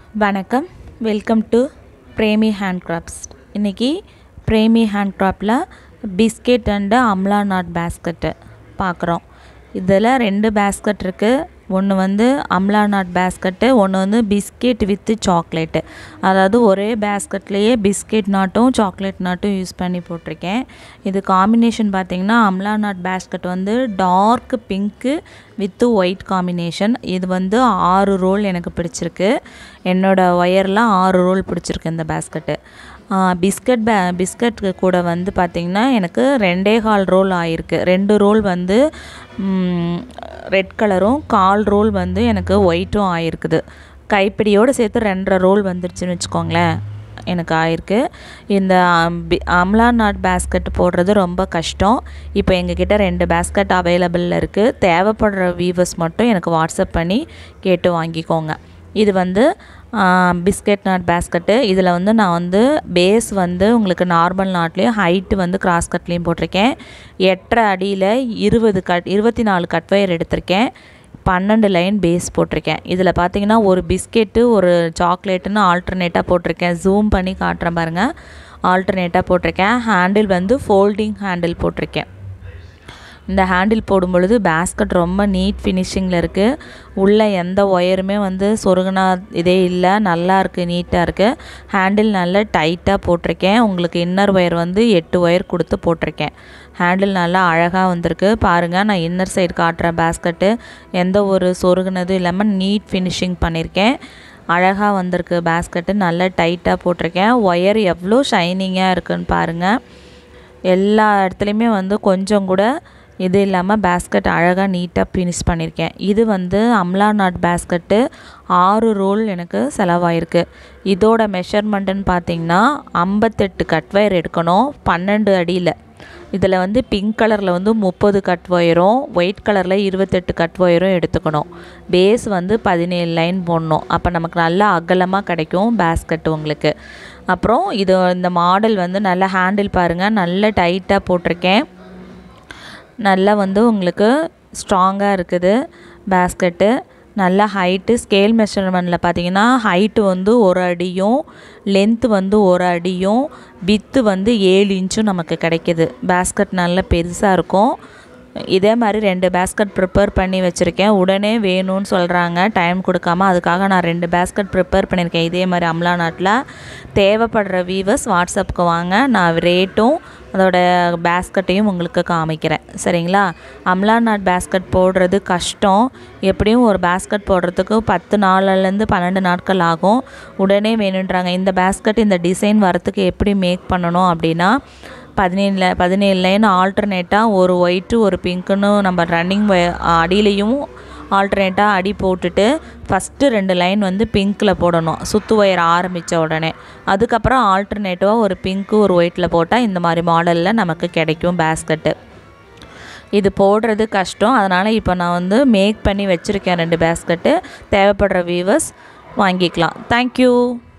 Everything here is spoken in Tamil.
வணக்கம் welcome to Premi hand crafts இன்றைக்கி பிரேமி ஹேண்ட் கிராஃப்டில் biscuit and amla nut basket பார்க்குறோம் இதில் ரெண்டு பேஸ்கெட் இருக்குது ஒன்று வந்து அம்லா நாட் பேஸ்கெட்டு ஒன்று வந்து பிஸ்கெட் வித்து சாக்லேட்டு அதாவது ஒரே பேஸ்கெட்லேயே பிஸ்கெட் நாட்டும் சாக்லேட் நாட்டும் யூஸ் பண்ணி போட்டிருக்கேன் இது காம்பினேஷன் பார்த்திங்கன்னா அம்லா நாட் பேஸ்கெட் வந்து dark pink with white combination இது வந்து ஆறு ரோல் எனக்கு பிடிச்சிருக்கு என்னோடய ஒயரில் ஆறு ரோல் பிடிச்சிருக்கு இந்த பேஸ்கெட்டு பிஸ்கட் பே பிஸ்கட்க்கு கூட வந்து பார்த்திங்கன்னா எனக்கு ரெண்டே கால் ரோல் ஆகிருக்கு ரெண்டு ரோல் வந்து ரெட் கலரும் கால் ரோல் வந்து எனக்கு ஒயிட்டும் ஆகிருக்குது கைப்பிடியோடு சேர்த்து ரெண்டரை ரோல் வந்துருச்சுன்னு வச்சுக்கோங்களேன் எனக்கு ஆயிருக்கு இந்த அம்லா நாட் பேஸ்கெட் போடுறது ரொம்ப கஷ்டம் இப்போ எங்ககிட்ட ரெண்டு பேஸ்கெட் அவைலபிளில் இருக்குது தேவைப்படுற வீவர்ஸ் மட்டும் எனக்கு வாட்ஸ்அப் பண்ணி கேட்டு வாங்கிக்கோங்க இது வந்து பிஸ்கெட் நாட் பேஸ்கெட்டு இதில் வந்து நான் வந்து பேஸ் வந்து உங்களுக்கு நார்மல் நாட்லேயும் ஹைட்டு வந்து கிராஸ் கட்லேயும் போட்டிருக்கேன் எட்டரை அடியில் இருபது கட் இருபத்தி நாலு கட் வயர் எடுத்திருக்கேன் பன்னெண்டு லைன் பேஸ் போட்டிருக்கேன் இதில் பார்த்தீங்கன்னா ஒரு பிஸ்கெட்டு ஒரு சாக்லேட்டுன்னு ஆல்டர்னேட்டாக போட்டிருக்கேன் ஜூம் பண்ணி காட்டுறேன் பாருங்கள் ஆல்டர்னேட்டாக போட்டிருக்கேன் ஹேண்டில் வந்து ஃபோல்டிங் ஹேண்டில் போட்டிருக்கேன் இந்த ஹேண்டில் போடும் பொழுது பேஸ்கட் ரொம்ப நீட் ஃபினிஷிங்கில் இருக்குது உள்ளே எந்த ஒயருமே வந்து சொருகுனா இதே இல்லை நல்லா இருக்குது நீட்டாக இருக்குது ஹேண்டில் நல்லா டைட்டாக போட்டிருக்கேன் உங்களுக்கு இன்னர் ஒயர் வந்து எட்டு ஒயர் கொடுத்து போட்டிருக்கேன் ஹேண்டில் நல்லா அழகாக வந்திருக்கு பாருங்கள் நான் இன்னர் சைடு காட்டுறேன் பேஸ்கட்டு எந்த ஒரு சொருகுனதும் இல்லாமல் நீட் ஃபினிஷிங் பண்ணியிருக்கேன் அழகாக வந்திருக்கு பேஸ்கட்டு நல்லா டைட்டாக போட்டிருக்கேன் ஒயர் எவ்வளோ ஷைனிங்காக இருக்குன்னு பாருங்கள் எல்லா இடத்துலையுமே வந்து கொஞ்சம் கூட இது இல்லாமல் பேஸ்கட் அழகாக நீட்டாக ஃபினிஷ் பண்ணியிருக்கேன் இது வந்து அம்லா நாட் பேஸ்கட்டு ஆறு ரோல் எனக்கு செலவாயிருக்கு இதோட மெஷர்மெண்ட்டுன்னு பார்த்தீங்கன்னா ஐம்பத்தெட்டு கட் வயர் எடுக்கணும் பன்னெண்டு அடியில் இதில் வந்து பிங்க் கலரில் வந்து முப்பது கட் ஒயரும் ஒயிட் கலரில் இருபத்தெட்டு கட் ஒயரும் எடுத்துக்கணும் பேஸ் வந்து பதினேழு லைன் போடணும் அப்போ நமக்கு நல்லா அகலமாக கிடைக்கும் பேஸ்கட் உங்களுக்கு அப்புறம் இது இந்த மாடல் வந்து நல்லா ஹேண்டில் பாருங்கள் நல்லா டைட்டாக போட்டிருக்கேன் நல்லா வந்து உங்களுக்கு ஸ்ட்ராங்காக இருக்குது பேஸ்கெட்டு நல்லா ஹைட்டு ஸ்கேல் மெஷர்மெண்ட்டில் பார்த்தீங்கன்னா ஹைட்டு வந்து ஒரு அடியும் லென்த்து வந்து ஒரு அடியும் வித்து வந்து ஏழு இன்ச்சும் நமக்கு கிடைக்கிது பேஸ்கெட் நல்லா பெருசாக இருக்கும் இதே மாதிரி ரெண்டு பேஸ்கட் ப்ரிப்பேர் பண்ணி வச்சுருக்கேன் உடனே வேணும்னு சொல்கிறாங்க டைம் கொடுக்காம அதுக்காக நான் ரெண்டு பேஸ்கட் ப்ரிப்பேர் பண்ணியிருக்கேன் இதே மாதிரி அம்லா நாட்டில் தேவைப்படுற வீவர்ஸ் வாட்ஸ்அப்புக்கு வாங்க நான் ரேட்டும் அதோட பேஸ்கட்டையும் உங்களுக்கு காமிக்கிறேன் சரிங்களா அம்லா நாட் பேஸ்கட் போடுறது கஷ்டம் எப்படியும் ஒரு பேஸ்கட் போடுறதுக்கு பத்து நாள்லேருந்து பன்னெண்டு நாட்கள் ஆகும் உடனே வேணுன்றாங்க இந்த பேஸ்கட் இந்த டிசைன் வரத்துக்கு எப்படி மேக் பண்ணணும் அப்படின்னா பதினேழு பதினேழு லைன் ஆல்டர்னேட்டாக ஒரு ஒயிட்டு ஒரு பிங்க்குன்னு நம்ம ரன்னிங் அடியிலையும் ஆல்டர்னேட்டாக அடி போட்டுட்டு ஃபஸ்ட்டு ரெண்டு லைன் வந்து பிங்க்கில் போடணும் சுத்து ஒயர் ஆரம்பித்த உடனே அதுக்கப்புறம் ஆல்டர்னேட்டிவாக ஒரு பிங்க்கு ஒரு ஒயிட்டில் போட்டால் இந்த மாதிரி மாடலில் நமக்கு கிடைக்கும் பேஸ்கட்டு இது போடுறது கஷ்டம் அதனால் இப்போ நான் வந்து மேக் பண்ணி வச்சுருக்கேன் ரெண்டு பேஸ்கட்டு தேவைப்படுற வியூவர்ஸ் வாங்கிக்கலாம் தேங்க்யூ